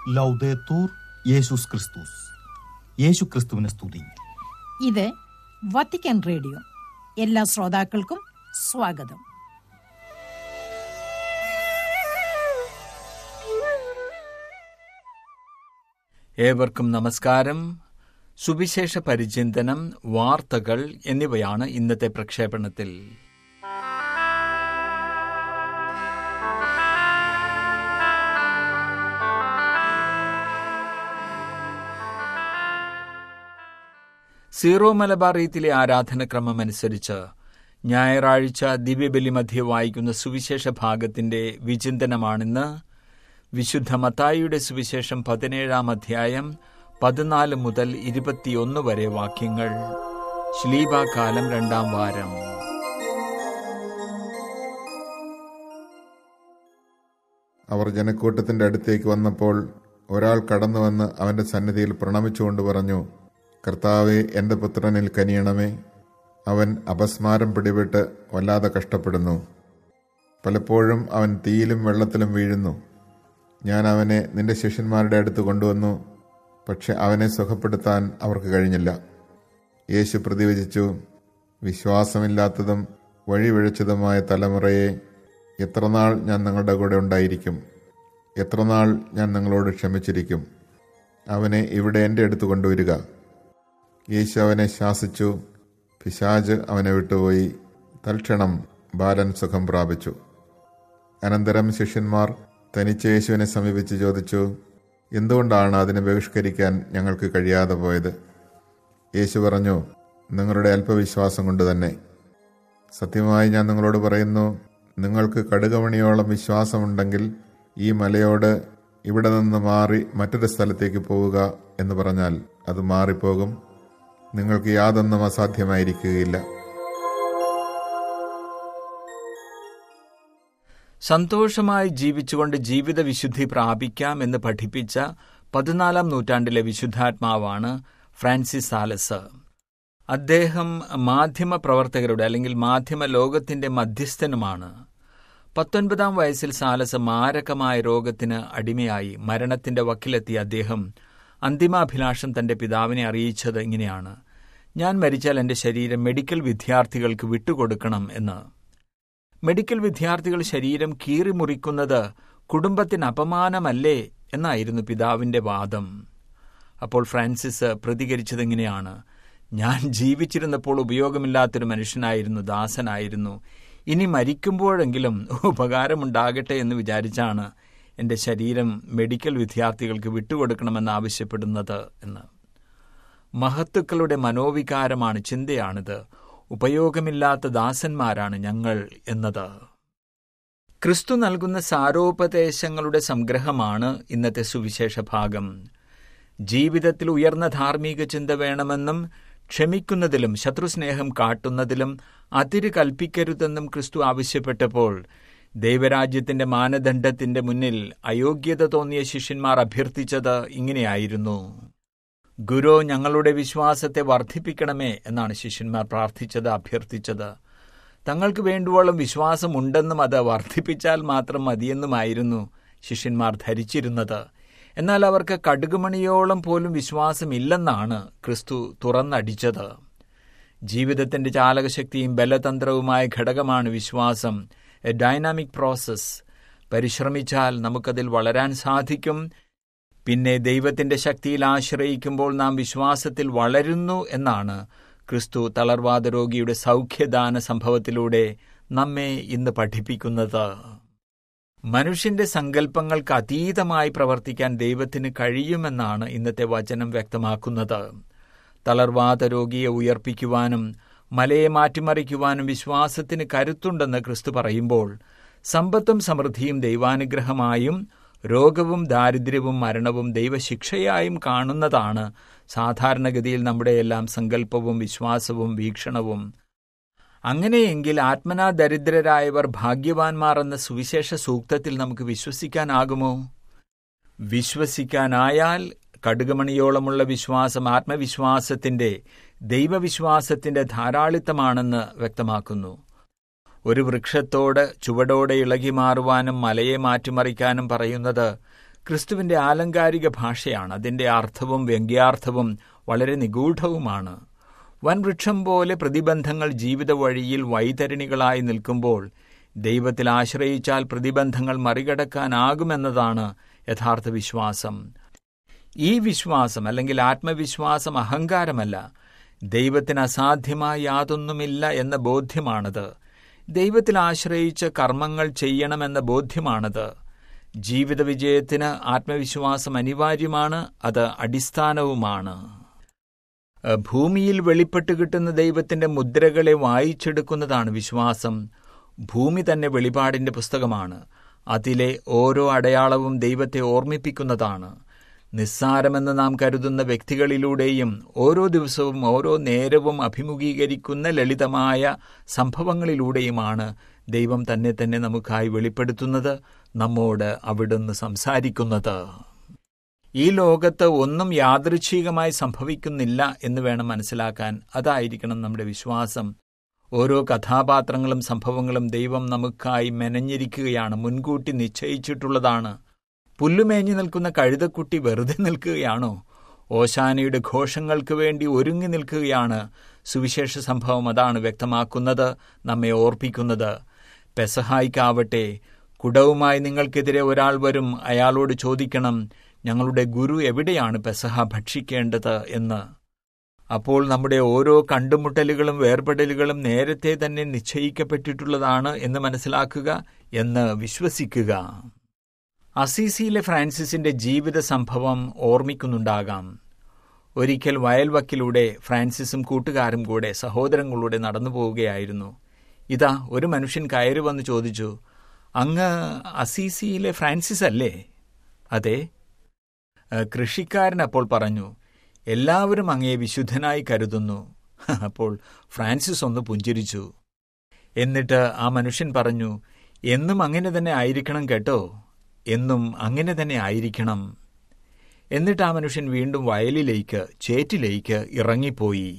ലൗദേത്തൂർ യേശുസ് ക്രിസ്തുസ് യേശു ക്രിസ്തുവിനെ സ്തുതി ഇത് വത്തിക്കാൻ റേഡിയോ എല്ലാ ശ്രോതാക്കൾക്കും സ്വാഗതം ഏവർക്കും നമസ്കാരം സുവിശേഷ പരിചിന്തനം വാർത്തകൾ എന്നിവയാണ് ഇന്നത്തെ പ്രക്ഷേപണത്തിൽ സീറോ മലബാർ റീത്തിലെ ആരാധനക്രമം അനുസരിച്ച് ഞായറാഴ്ച ദിവ്യബലി മധ്യ വായിക്കുന്ന സുവിശേഷ ഭാഗത്തിന്റെ വിചിന്തനമാണിന്ന് വിശുദ്ധ മത്തായിയുടെ സുവിശേഷം പതിനേഴാം അധ്യായം പതിനാല് മുതൽ ഇരുപത്തിയൊന്ന് വരെ വാക്യങ്ങൾ ശ്ലീബാകാലം രണ്ടാം വാരം അവർ ജനക്കൂട്ടത്തിന്റെ അടുത്തേക്ക് വന്നപ്പോൾ ഒരാൾ കടന്നു വന്ന് അവന്റെ സന്നിധിയിൽ പ്രണമിച്ചുകൊണ്ട് പറഞ്ഞു കർത്താവെ എന്റെ പുത്രനിൽ കനിയണമേ അവൻ അപസ്മാരം പിടിപെട്ട് വല്ലാതെ കഷ്ടപ്പെടുന്നു പലപ്പോഴും അവൻ തീയിലും വെള്ളത്തിലും വീഴുന്നു ഞാൻ അവനെ നിന്റെ ശിഷ്യന്മാരുടെ അടുത്ത് കൊണ്ടുവന്നു പക്ഷെ അവനെ സുഖപ്പെടുത്താൻ അവർക്ക് കഴിഞ്ഞില്ല യേശു പ്രതിവചിച്ചു വിശ്വാസമില്ലാത്തതും വഴിവിഴച്ചതുമായ തലമുറയെ എത്രനാൾ ഞാൻ നിങ്ങളുടെ കൂടെ ഉണ്ടായിരിക്കും എത്രനാൾ ഞാൻ നിങ്ങളോട് ക്ഷമിച്ചിരിക്കും അവനെ ഇവിടെ എൻ്റെ അടുത്ത് കൊണ്ടുവരിക യേശു അവനെ ശാസിച്ചു പിശാജ് അവനെ വിട്ടുപോയി തൽക്ഷണം ബാലൻ സുഖം പ്രാപിച്ചു അനന്തരം ശിഷ്യന്മാർ തനിച്ച് യേശുവിനെ സമീപിച്ച് ചോദിച്ചു എന്തുകൊണ്ടാണ് അതിനെ ബഹിഷ്കരിക്കാൻ ഞങ്ങൾക്ക് കഴിയാതെ പോയത് യേശു പറഞ്ഞു നിങ്ങളുടെ അല്പവിശ്വാസം കൊണ്ട് തന്നെ സത്യമായി ഞാൻ നിങ്ങളോട് പറയുന്നു നിങ്ങൾക്ക് കടുകമണിയോളം വിശ്വാസമുണ്ടെങ്കിൽ ഈ മലയോട് ഇവിടെ നിന്ന് മാറി മറ്റൊരു സ്ഥലത്തേക്ക് പോവുക എന്ന് പറഞ്ഞാൽ അത് മാറിപ്പോകും നിങ്ങൾക്ക് യാതൊന്നും അസാധ്യമായിരിക്കുകയില്ല സന്തോഷമായി ജീവിച്ചുകൊണ്ട് ജീവിത വിശുദ്ധി പ്രാപിക്കാം എന്ന് പഠിപ്പിച്ച പതിനാലാം നൂറ്റാണ്ടിലെ വിശുദ്ധാത്മാവാണ് ഫ്രാൻസിസ് സാലസ് അദ്ദേഹം മാധ്യമ പ്രവർത്തകരുടെ അല്ലെങ്കിൽ മാധ്യമ ലോകത്തിന്റെ മധ്യസ്ഥനുമാണ് പത്തൊൻപതാം വയസ്സിൽ സാലസ് മാരകമായ രോഗത്തിന് അടിമയായി മരണത്തിന്റെ വക്കിലെത്തിയ അദ്ദേഹം അന്തിമാഭിലാഷം തന്റെ പിതാവിനെ അറിയിച്ചത് ഇങ്ങനെയാണ് ഞാൻ മരിച്ചാൽ എന്റെ ശരീരം മെഡിക്കൽ വിദ്യാർത്ഥികൾക്ക് വിട്ടുകൊടുക്കണം എന്ന് മെഡിക്കൽ വിദ്യാർത്ഥികൾ ശരീരം കീറിമുറിക്കുന്നത് കുടുംബത്തിന് അപമാനമല്ലേ എന്നായിരുന്നു പിതാവിന്റെ വാദം അപ്പോൾ ഫ്രാൻസിസ് പ്രതികരിച്ചതെങ്ങനെയാണ് ഞാൻ ജീവിച്ചിരുന്നപ്പോൾ ഉപയോഗമില്ലാത്തൊരു മനുഷ്യനായിരുന്നു ദാസനായിരുന്നു ഇനി മരിക്കുമ്പോഴെങ്കിലും ഉപകാരമുണ്ടാകട്ടെ എന്ന് വിചാരിച്ചാണ് എന്റെ ശരീരം മെഡിക്കൽ വിദ്യാർത്ഥികൾക്ക് വിട്ടുകൊടുക്കണമെന്ന് ആവശ്യപ്പെടുന്നത് എന്ന് മഹത്തുക്കളുടെ മനോവികാരമാണ് ചിന്തയാണിത് ഉപയോഗമില്ലാത്ത ദാസന്മാരാണ് ഞങ്ങൾ എന്നത് ക്രിസ്തു നൽകുന്ന സാരോപദേശങ്ങളുടെ സംഗ്രഹമാണ് ഇന്നത്തെ സുവിശേഷ ഭാഗം ജീവിതത്തിൽ ഉയർന്ന ധാർമ്മിക ചിന്ത വേണമെന്നും ക്ഷമിക്കുന്നതിലും ശത്രുസ്നേഹം കാട്ടുന്നതിലും അതിര് കൽപ്പിക്കരുതെന്നും ക്രിസ്തു ആവശ്യപ്പെട്ടപ്പോൾ ദൈവരാജ്യത്തിന്റെ മാനദണ്ഡത്തിന്റെ മുന്നിൽ അയോഗ്യത തോന്നിയ ശിഷ്യന്മാർ അഭ്യർത്ഥിച്ചത് ഇങ്ങനെയായിരുന്നു ഗുരു ഞങ്ങളുടെ വിശ്വാസത്തെ വർദ്ധിപ്പിക്കണമേ എന്നാണ് ശിഷ്യന്മാർ പ്രാർത്ഥിച്ചത് അഭ്യർത്ഥിച്ചത് തങ്ങൾക്ക് വേണ്ടുവോളം വിശ്വാസമുണ്ടെന്നും അത് വർദ്ധിപ്പിച്ചാൽ മാത്രം മതിയെന്നുമായിരുന്നു ശിഷ്യന്മാർ ധരിച്ചിരുന്നത് എന്നാൽ അവർക്ക് കടുകുമണിയോളം പോലും വിശ്വാസമില്ലെന്നാണ് ക്രിസ്തു തുറന്നടിച്ചത് ജീവിതത്തിന്റെ ചാലകശക്തിയും ബലതന്ത്രവുമായ ഘടകമാണ് വിശ്വാസം എ ഡൈനാമിക് പ്രോസസ് പരിശ്രമിച്ചാൽ നമുക്കതിൽ വളരാൻ സാധിക്കും പിന്നെ ദൈവത്തിന്റെ ശക്തിയിൽ ആശ്രയിക്കുമ്പോൾ നാം വിശ്വാസത്തിൽ വളരുന്നു എന്നാണ് ക്രിസ്തു തളർവാദ രോഗിയുടെ സൗഖ്യദാന സംഭവത്തിലൂടെ നമ്മെ ഇന്ന് പഠിപ്പിക്കുന്നത് മനുഷ്യന്റെ സങ്കല്പങ്ങൾക്ക് അതീതമായി പ്രവർത്തിക്കാൻ ദൈവത്തിന് കഴിയുമെന്നാണ് ഇന്നത്തെ വചനം വ്യക്തമാക്കുന്നത് തളർവാദ രോഗിയെ ഉയർപ്പിക്കുവാനും മലയെ മാറ്റിമറിക്കുവാനും വിശ്വാസത്തിന് കരുത്തുണ്ടെന്ന് ക്രിസ്തു പറയുമ്പോൾ സമ്പത്തും സമൃദ്ധിയും ദൈവാനുഗ്രഹമായും രോഗവും ദാരിദ്ര്യവും മരണവും ദൈവശിക്ഷയായും കാണുന്നതാണ് സാധാരണഗതിയിൽ നമ്മുടെ എല്ലാം സങ്കല്പവും വിശ്വാസവും വീക്ഷണവും അങ്ങനെയെങ്കിൽ ആത്മനാ ദരിദ്രരായവർ ഭാഗ്യവാന്മാർ എന്ന സുവിശേഷ സൂക്തത്തിൽ നമുക്ക് വിശ്വസിക്കാനാകുമോ വിശ്വസിക്കാനായാൽ കടുകമണിയോളമുള്ള വിശ്വാസം ആത്മവിശ്വാസത്തിന്റെ ദൈവവിശ്വാസത്തിന്റെ ധാരാളിത്തമാണെന്ന് വ്യക്തമാക്കുന്നു ഒരു വൃക്ഷത്തോട് ചുവടോടെ ഇളകി മാറുവാനും മലയെ മാറ്റിമറിക്കാനും പറയുന്നത് ക്രിസ്തുവിന്റെ ആലങ്കാരിക ഭാഷയാണ് അതിന്റെ അർത്ഥവും വ്യംഗ്യാർത്ഥവും വളരെ നിഗൂഢവുമാണ് വൻവൃക്ഷം പോലെ പ്രതിബന്ധങ്ങൾ ജീവിത വഴിയിൽ വൈതരണികളായി നിൽക്കുമ്പോൾ ദൈവത്തിൽ ആശ്രയിച്ചാൽ പ്രതിബന്ധങ്ങൾ മറികടക്കാനാകുമെന്നതാണ് യഥാർത്ഥ വിശ്വാസം ഈ വിശ്വാസം അല്ലെങ്കിൽ ആത്മവിശ്വാസം അഹങ്കാരമല്ല ദൈവത്തിന് അസാധ്യമായി യാതൊന്നുമില്ല എന്ന ബോധ്യമാണത് ദൈവത്തിൽ ആശ്രയിച്ച് കർമ്മങ്ങൾ ചെയ്യണമെന്ന ബോധ്യമാണത് ജീവിത വിജയത്തിന് ആത്മവിശ്വാസം അനിവാര്യമാണ് അത് അടിസ്ഥാനവുമാണ് ഭൂമിയിൽ വെളിപ്പെട്ട് കിട്ടുന്ന ദൈവത്തിന്റെ മുദ്രകളെ വായിച്ചെടുക്കുന്നതാണ് വിശ്വാസം ഭൂമി തന്നെ വെളിപാടിന്റെ പുസ്തകമാണ് അതിലെ ഓരോ അടയാളവും ദൈവത്തെ ഓർമ്മിപ്പിക്കുന്നതാണ് നിസ്സാരമെന്ന് നാം കരുതുന്ന വ്യക്തികളിലൂടെയും ഓരോ ദിവസവും ഓരോ നേരവും അഭിമുഖീകരിക്കുന്ന ലളിതമായ സംഭവങ്ങളിലൂടെയുമാണ് ദൈവം തന്നെ തന്നെ നമുക്കായി വെളിപ്പെടുത്തുന്നത് നമ്മോട് അവിടുന്ന് സംസാരിക്കുന്നത് ഈ ലോകത്ത് ഒന്നും യാദൃച്ഛികമായി സംഭവിക്കുന്നില്ല എന്ന് വേണം മനസ്സിലാക്കാൻ അതായിരിക്കണം നമ്മുടെ വിശ്വാസം ഓരോ കഥാപാത്രങ്ങളും സംഭവങ്ങളും ദൈവം നമുക്കായി മെനഞ്ഞിരിക്കുകയാണ് മുൻകൂട്ടി നിശ്ചയിച്ചിട്ടുള്ളതാണ് പുല്ലുമേഞ്ഞു നിൽക്കുന്ന കഴുതക്കുട്ടി വെറുതെ നിൽക്കുകയാണോ ഓശാനയുടെ ഘോഷങ്ങൾക്ക് വേണ്ടി ഒരുങ്ങി നിൽക്കുകയാണ് സുവിശേഷ സംഭവം അതാണ് വ്യക്തമാക്കുന്നത് നമ്മെ ഓർപ്പിക്കുന്നത് പെസഹായിക്കാവട്ടെ കുടവുമായി നിങ്ങൾക്കെതിരെ ഒരാൾ വരും അയാളോട് ചോദിക്കണം ഞങ്ങളുടെ ഗുരു എവിടെയാണ് പെസഹ ഭക്ഷിക്കേണ്ടത് എന്ന് അപ്പോൾ നമ്മുടെ ഓരോ കണ്ടുമുട്ടലുകളും വേർപെടലുകളും നേരത്തെ തന്നെ നിശ്ചയിക്കപ്പെട്ടിട്ടുള്ളതാണ് എന്ന് മനസ്സിലാക്കുക എന്ന് വിശ്വസിക്കുക അസീസിയിലെ ഫ്രാൻസിസിന്റെ ജീവിത സംഭവം ഓർമ്മിക്കുന്നുണ്ടാകാം ഒരിക്കൽ വയൽവക്കിലൂടെ ഫ്രാൻസിസും കൂട്ടുകാരും കൂടെ സഹോദരങ്ങളുടെ നടന്നു പോവുകയായിരുന്നു ഇതാ ഒരു മനുഷ്യൻ കയറി വന്ന് ചോദിച്ചു അങ്ങ് അസീസിയിലെ ഫ്രാൻസിസ് അല്ലേ അതെ കൃഷിക്കാരൻ അപ്പോൾ പറഞ്ഞു എല്ലാവരും അങ്ങയെ വിശുദ്ധനായി കരുതുന്നു അപ്പോൾ ഫ്രാൻസിസ് ഒന്ന് പുഞ്ചിരിച്ചു എന്നിട്ട് ആ മനുഷ്യൻ പറഞ്ഞു എന്നും അങ്ങനെ തന്നെ ആയിരിക്കണം കേട്ടോ എന്നും അങ്ങനെ തന്നെ ആയിരിക്കണം എന്നിട്ട് ആ മനുഷ്യൻ വീണ്ടും വയലിലേക്ക് ചേറ്റിലേക്ക് ഇറങ്ങിപ്പോയി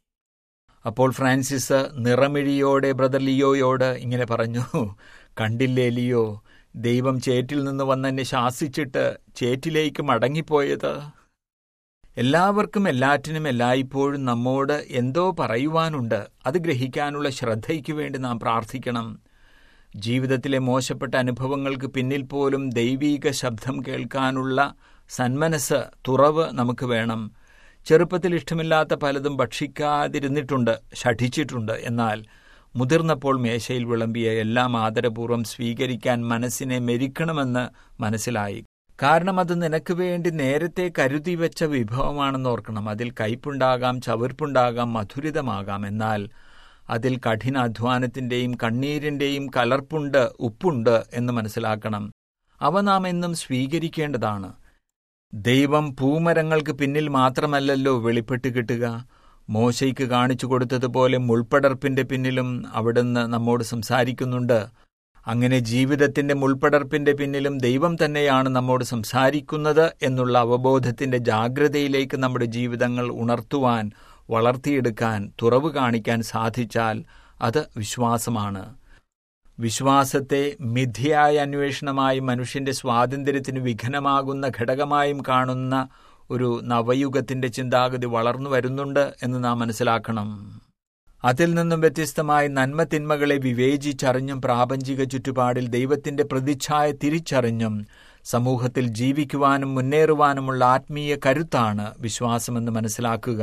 അപ്പോൾ ഫ്രാൻസിസ് നിറമിഴിയോടെ ബ്രദർ ലിയോയോട് ഇങ്ങനെ പറഞ്ഞു കണ്ടില്ലേ ലിയോ ദൈവം ചേറ്റിൽ നിന്ന് വന്നെന്നെ ശാസിച്ചിട്ട് ചേറ്റിലേക്ക് മടങ്ങിപ്പോയത് എല്ലാവർക്കും എല്ലാറ്റിനും എല്ലായ്പ്പോഴും നമ്മോട് എന്തോ പറയുവാനുണ്ട് അത് ഗ്രഹിക്കാനുള്ള ശ്രദ്ധയ്ക്ക് വേണ്ടി നാം പ്രാർത്ഥിക്കണം ജീവിതത്തിലെ മോശപ്പെട്ട അനുഭവങ്ങൾക്ക് പിന്നിൽ പോലും ദൈവീക ശബ്ദം കേൾക്കാനുള്ള സന്മനസ് തുറവ് നമുക്ക് വേണം ചെറുപ്പത്തിൽ ഇഷ്ടമില്ലാത്ത പലതും ഭക്ഷിക്കാതിരുന്നിട്ടുണ്ട് ഷഠിച്ചിട്ടുണ്ട് എന്നാൽ മുതിർന്നപ്പോൾ മേശയിൽ വിളമ്പിയ എല്ലാം ആദരപൂർവ്വം സ്വീകരിക്കാൻ മനസ്സിനെ മെരിക്കണമെന്ന് മനസ്സിലായി കാരണം അത് നിനക്ക് വേണ്ടി നേരത്തെ കരുതി വെച്ച വിഭവമാണെന്ന് ഓർക്കണം അതിൽ കയ്പുണ്ടാകാം ചവിർപ്പുണ്ടാകാം മധുരിതമാകാം എന്നാൽ അതിൽ കഠിനാധ്വാനത്തിന്റെയും കണ്ണീരിന്റെയും കലർപ്പുണ്ട് ഉപ്പുണ്ട് എന്ന് മനസ്സിലാക്കണം അവ നാം എന്നും സ്വീകരിക്കേണ്ടതാണ് ദൈവം പൂമരങ്ങൾക്ക് പിന്നിൽ മാത്രമല്ലല്ലോ വെളിപ്പെട്ട് കിട്ടുക മോശയ്ക്ക് കാണിച്ചു കൊടുത്തതുപോലെ മുൾപ്പടർപ്പിന്റെ പിന്നിലും അവിടുന്ന് നമ്മോട് സംസാരിക്കുന്നുണ്ട് അങ്ങനെ ജീവിതത്തിന്റെ മുൾപ്പടർപ്പിന്റെ പിന്നിലും ദൈവം തന്നെയാണ് നമ്മോട് സംസാരിക്കുന്നത് എന്നുള്ള അവബോധത്തിന്റെ ജാഗ്രതയിലേക്ക് നമ്മുടെ ജീവിതങ്ങൾ ഉണർത്തുവാൻ വളർത്തിയെടുക്കാൻ തുറവ് കാണിക്കാൻ സാധിച്ചാൽ അത് വിശ്വാസമാണ് വിശ്വാസത്തെ മിഥ്യയായ അന്വേഷണമായി മനുഷ്യന്റെ സ്വാതന്ത്ര്യത്തിന് വിഘനമാകുന്ന ഘടകമായും കാണുന്ന ഒരു നവയുഗത്തിന്റെ ചിന്താഗതി വളർന്നു വരുന്നുണ്ട് എന്ന് നാം മനസ്സിലാക്കണം അതിൽ നിന്നും വ്യത്യസ്തമായി നന്മ തിന്മകളെ വിവേചിച്ചറിഞ്ഞും പ്രാപഞ്ചിക ചുറ്റുപാടിൽ ദൈവത്തിന്റെ പ്രതിച്ഛായ തിരിച്ചറിഞ്ഞും സമൂഹത്തിൽ ജീവിക്കുവാനും മുന്നേറുവാനുമുള്ള ആത്മീയ കരുത്താണ് വിശ്വാസമെന്ന് മനസ്സിലാക്കുക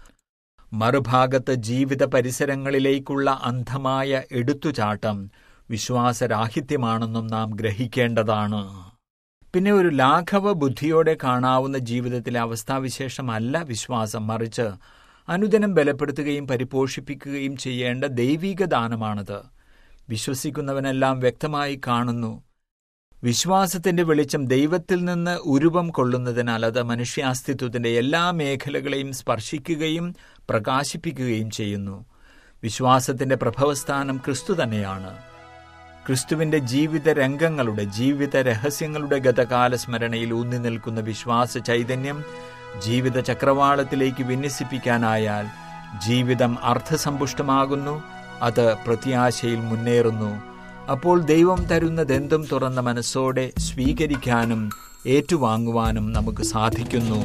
മറുഭാഗത്ത് ജീവിത പരിസരങ്ങളിലേക്കുള്ള അന്ധമായ എടുത്തുചാട്ടം വിശ്വാസരാഹിത്യമാണെന്നും നാം ഗ്രഹിക്കേണ്ടതാണ് പിന്നെ ഒരു ലാഘവ ബുദ്ധിയോടെ കാണാവുന്ന ജീവിതത്തിലെ അവസ്ഥാവിശേഷമല്ല വിശ്വാസം മറിച്ച് അനുദിനം ബലപ്പെടുത്തുകയും പരിപോഷിപ്പിക്കുകയും ചെയ്യേണ്ട ദൈവിക ദാനമാണത് വിശ്വസിക്കുന്നവനെല്ലാം വ്യക്തമായി കാണുന്നു വിശ്വാസത്തിന്റെ വെളിച്ചം ദൈവത്തിൽ നിന്ന് ഉരുവം കൊള്ളുന്നതിനാൽ അത് മനുഷ്യാസ്തിത്വത്തിന്റെ എല്ലാ മേഖലകളെയും സ്പർശിക്കുകയും പ്രകാശിപ്പിക്കുകയും ചെയ്യുന്നു വിശ്വാസത്തിന്റെ പ്രഭവസ്ഥാനം ക്രിസ്തു തന്നെയാണ് ക്രിസ്തുവിന്റെ ജീവിത രംഗങ്ങളുടെ ജീവിത രഹസ്യങ്ങളുടെ ഗതകാല സ്മരണയിൽ ഊന്നി നിൽക്കുന്ന വിശ്വാസ ചൈതന്യം ജീവിത ചക്രവാളത്തിലേക്ക് വിന്യസിപ്പിക്കാനായാൽ ജീവിതം അർത്ഥസമ്പുഷ്ടമാകുന്നു അത് പ്രത്യാശയിൽ മുന്നേറുന്നു അപ്പോൾ ദൈവം തരുന്നതെന്തും തുറന്ന മനസ്സോടെ സ്വീകരിക്കാനും ഏറ്റുവാങ്ങുവാനും നമുക്ക് സാധിക്കുന്നു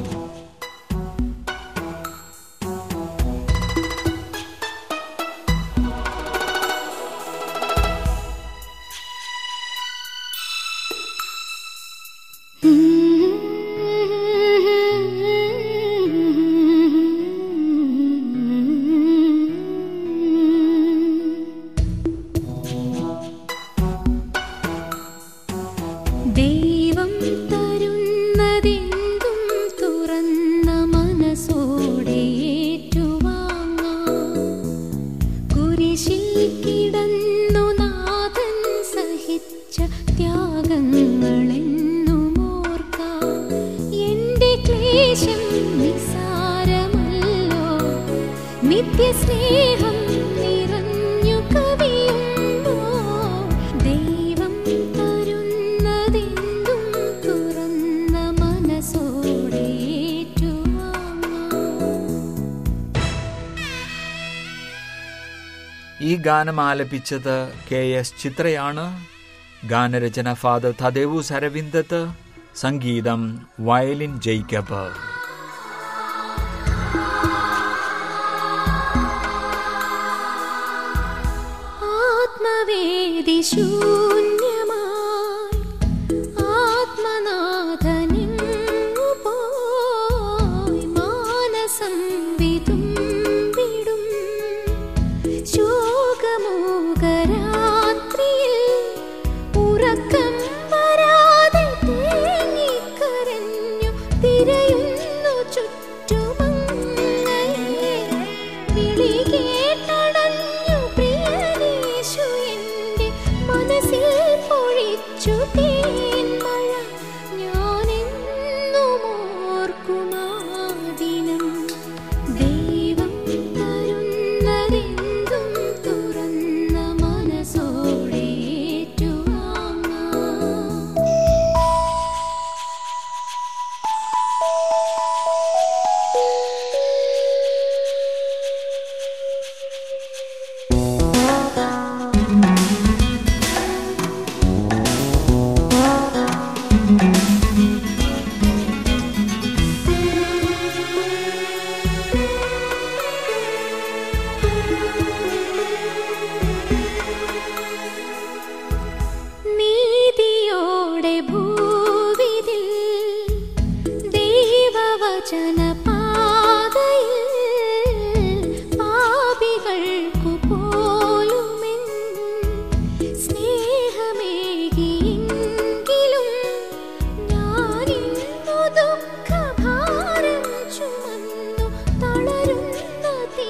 ദൈവം തരുന്നതെന്തും തുറന്ന മനസ്സോടെ ഏറ്റുവാങ്ങാം. കുരിശിൽ കിടന്നു നാഥൻ സഹിച്ച ത്യാഗങ്ങളെന്നും ഓർക്കാം. എന്റെ ക്ലേശം നിസ്സാരമല്ലോ നിത്യസ്നേഹം നിറഞ്ഞു കവിയുമ്പോ ദൈവം തരുന്നതെന്തും തുറന്ന മനസ്സോടെ ഏറ്റുവാങ്ങാം ഈ ഗാനം ആലപിച്ചത് കെ എസ് ചിത്രയാണ് ഗാനരചന ഫാദർ തദേവൂസ് അരവിന്ദത്ത് സംഗീതം വയലിൻ ജയ്ക്കബ് ആത്മവേദി ശൂന്യമായി ആത്മനാഥനിങ്ങു പോയി മാനസം വിതുമ്പിടും ശോകമോകരാത്രിയിൽ ഉറക്കം വരാതെ തേങ്ങിക്കരഞ്ഞു തിരയുന്നു ചുറ്റുമങ്ങയെ വിളി കേട്ടടഞ്ഞു പ്രിയനേശു എന്റെ മനസ്സിൽ പൊഴിച്ചു തേന്മഴ ഞാനെന്നും ഓർക്കുമാ ദിനം ദൈവം തരുന്നതെന്തും തുറന്ന മനസ്സോടെ ഏറ്റുവാങ്ങാം നീതിയോടെ ഭൂവിതിൽ ദൈവവചന പാതയിൽ പാപികൾക്കു പോലുമെൻ സ്നേഹമേകിയെങ്കിലും ഞാനിന്നു ദുഃഖഭാരം ചുമന്നു തളരുന്ന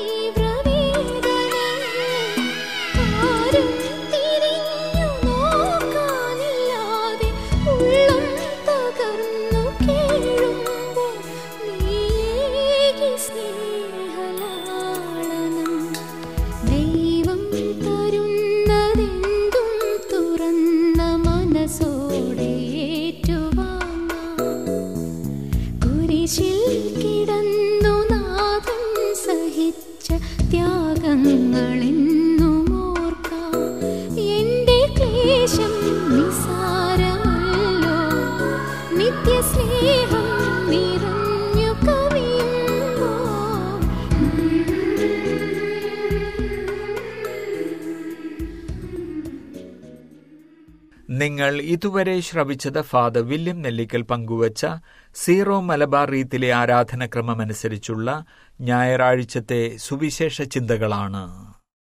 തീവ്രവേദനയിൽ ആരും തിരിഞ്ഞു നോക്കാനില്ലാതെ ഉള്ളം തകർന്നു കേഴുമ്പോൾ നീയേകി സ്നേഹലാളനം ദൈവം തരുന്നതെന്തും തുറന്ന മനസ്സോടെ ഏറ്റുവാങ്ങാം കുരിശിൽ കിടന്നു നാഥൻ സഹിച്ച ത്യാഗങ്ങളെന്നും ഓർക്കാം എന്റെ ക്ലേശം നിസാരമല്ലോ നിത്യസ്നേഹം നിറഞ്ഞു കവിയുമ്പോ നിങ്ങൾ ഇതുവരെ ശ്രവിച്ചത് ഫാദർ വില്യം നെല്ലിക്കൽ പങ്കുവച്ച സീറോ മലബാർ റീത്തിലെ ആരാധനക്രമമനുസരിച്ചുള്ള ഞായറാഴ്ചത്തെ സുവിശേഷ ചിന്തകളാണ്